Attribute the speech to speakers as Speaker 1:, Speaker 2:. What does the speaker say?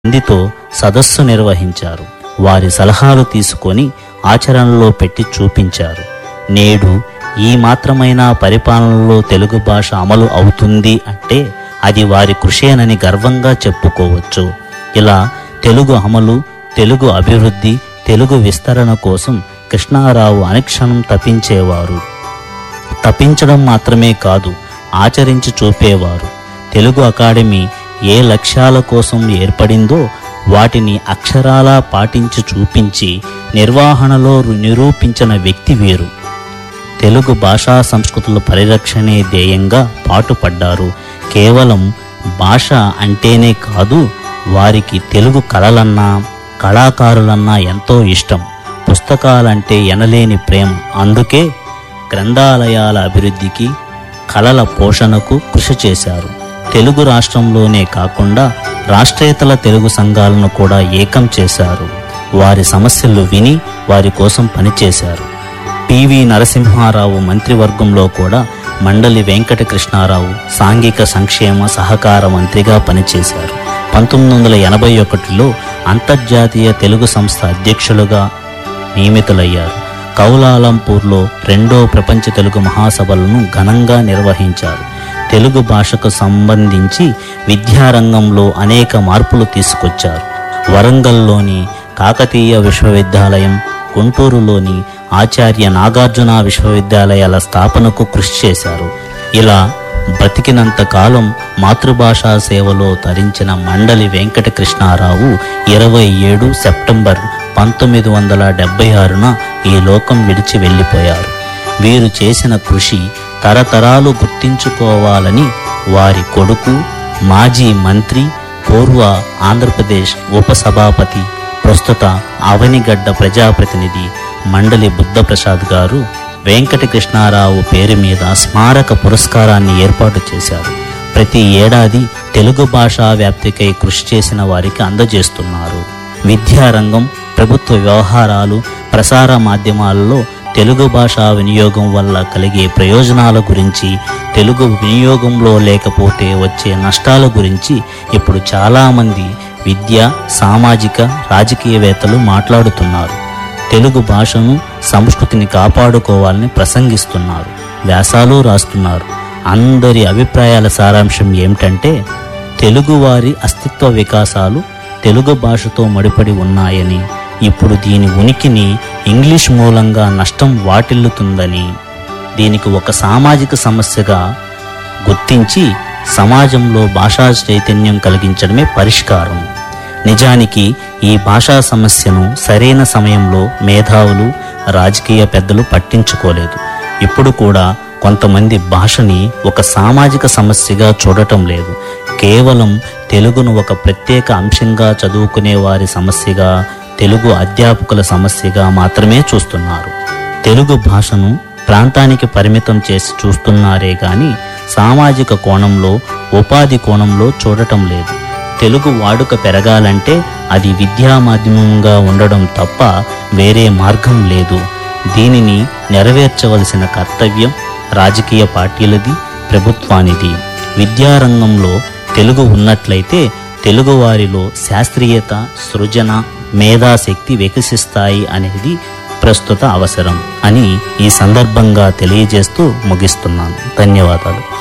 Speaker 1: మందితో సదస్సు నిర్వహించారు వారి సలహాలు తీసుకొని ఆచరణలో పెట్టి చూపించారు నేడు ఈ మాత్రమైన పరిపాలనలో తెలుగు భాష అమలు అవుతుంది అంటే అది వారి కృషేనని గర్వంగా చెప్పుకోవచ్చు ఇలా తెలుగు అమలు తెలుగు అభివృద్ధి తెలుగు విస్తరణ కోసం కృష్ణారావు అనుక్షణం తపించేవారు తప్పించడం మాత్రమే కాదు ఆచరించి చూపేవారు తెలుగు అకాడమీ ఏ లక్ష్యాల కోసం ఏర్పడిందో వాటిని అక్షరాలా పాటించి చూపించి నిర్వహణలో రు- నిరూపించిన వ్యక్తి వీరు తెలుగు భాషా సంస్కృతుల పరిరక్షణే ధ్యేయంగా పాటుపడ్డారు కేవలం భాష అంటేనే కాదు వారికి తెలుగు కళలన్నా కళాకారులన్నా ఎంతో ఇష్టం పుస్తకాలంటే ఎనలేని ప్రేమ అందుకే గ్రంథాలయాల అభివృద్ధికి కళల పోషణకు కృషి చేశారు తెలుగు రాష్ట్రంలోనే కాకుండా రాష్ట్రేతర తెలుగు సంఘాలను కూడా ఏకం చేశారు వారి సమస్యలు విని వారి కోసం పనిచేశారు పివి నరసింహారావు మంత్రివర్గంలో కూడా మండలి వెంకట కృష్ణారావు సాంఘిక సంక్షేమ సహకార మంత్రిగా పనిచేశారు పంతొమ్మిది వందల ఎనభై ఒకటిలో అంతర్జాతీయ తెలుగు సంస్థ అధ్యక్షులుగా నియమితులయ్యారు కౌలాలంపూర్లో రెండో ప్రపంచ తెలుగు మహాసభలను ఘనంగా నిర్వహించారు తెలుగు భాషకు సంబంధించి విద్యారంగంలో అనేక మార్పులు తీసుకొచ్చారు వరంగల్లోని కాకతీయ విశ్వవిద్యాలయం గుంటూరులోని ఆచార్య నాగార్జున విశ్వవిద్యాలయాల స్థాపనకు కృషి చేశారు ఇలా బ్రతికినంత కాలం మాతృభాషా సేవలో తరించిన మండలి వెంకట కృష్ణారావు ఇరవై ఏడు సెప్టెంబర్ పంతొమ్మిది వందల డెబ్బై ఆరున ఈ లోకం విడిచి వెళ్ళిపోయారు వీరు చేసిన కృషి తరతరాలు గుర్తించుకోవాలని వారి కొడుకు మాజీ మంత్రి పూర్వ ఆంధ్రప్రదేశ్ ఉపసభాపతి ప్రస్తుత అవనిగడ్డ ప్రజాప్రతినిధి మండలి బుద్ధప్రసాద్ గారు వెంకట కృష్ణారావు పేరు మీద స్మారక పురస్కారాన్ని ఏర్పాటు చేశారు ప్రతి ఏడాది తెలుగు భాషా వ్యాప్తికై కృషి చేసిన వారికి అందజేస్తున్నారు విద్యారంగం ప్రభుత్వ వ్యవహారాలు ప్రసార మాధ్యమాలలో తెలుగు భాషా వినియోగం వల్ల కలిగే ప్రయోజనాల గురించి తెలుగు వినియోగంలో లేకపోతే వచ్చే నష్టాల గురించి ఇప్పుడు చాలామంది విద్య సామాజిక రాజకీయవేత్తలు మాట్లాడుతున్నారు తెలుగు భాషను సంస్కృతిని కాపాడుకోవాలని ప్రసంగిస్తున్నారు వ్యాసాలు రాస్తున్నారు అందరి అభిప్రాయాల సారాంశం ఏమిటంటే తెలుగువారి అస్తిత్వ వికాసాలు తెలుగు భాషతో ముడిపడి ఉన్నాయని ఇప్పుడు దీని ఉనికిని ఇంగ్లీష్ మూలంగా నష్టం వాటిల్లుతుందని దీనికి ఒక సామాజిక సమస్యగా గుర్తించి సమాజంలో భాషా చైతన్యం కలిగించడమే పరిష్కారం నిజానికి ఈ భాషా సమస్యను సరైన సమయంలో మేధావులు రాజకీయ పెద్దలు పట్టించుకోలేదు ఇప్పుడు కూడా కొంతమంది భాషని ఒక సామాజిక సమస్యగా చూడటం లేదు కేవలం తెలుగును ఒక ప్రత్యేక అంశంగా చదువుకునే వారి సమస్యగా తెలుగు అధ్యాపకుల సమస్యగా మాత్రమే చూస్తున్నారు తెలుగు భాషను ప్రాంతానికి పరిమితం చేసి చూస్తున్నారే గాని సామాజిక కోణంలో ఉపాధి కోణంలో చూడటం లేదు తెలుగు వాడుక పెరగాలంటే అది విద్యా మాధ్యమంగా ఉండడం తప్ప వేరే మార్గం లేదు దీనిని నెరవేర్చవలసిన కర్తవ్యం రాజకీయ పార్టీలది ప్రభుత్వానిది విద్యారంగంలో తెలుగు ఉన్నట్లయితే తెలుగువారిలో శాస్త్రీయత సృజన మేధాశక్తి వికసిస్తాయి అనేది ప్రస్తుత అవసరం అని ఈ సందర్భంగా తెలియజేస్తూ ముగిస్తున్నాను ధన్యవాదాలు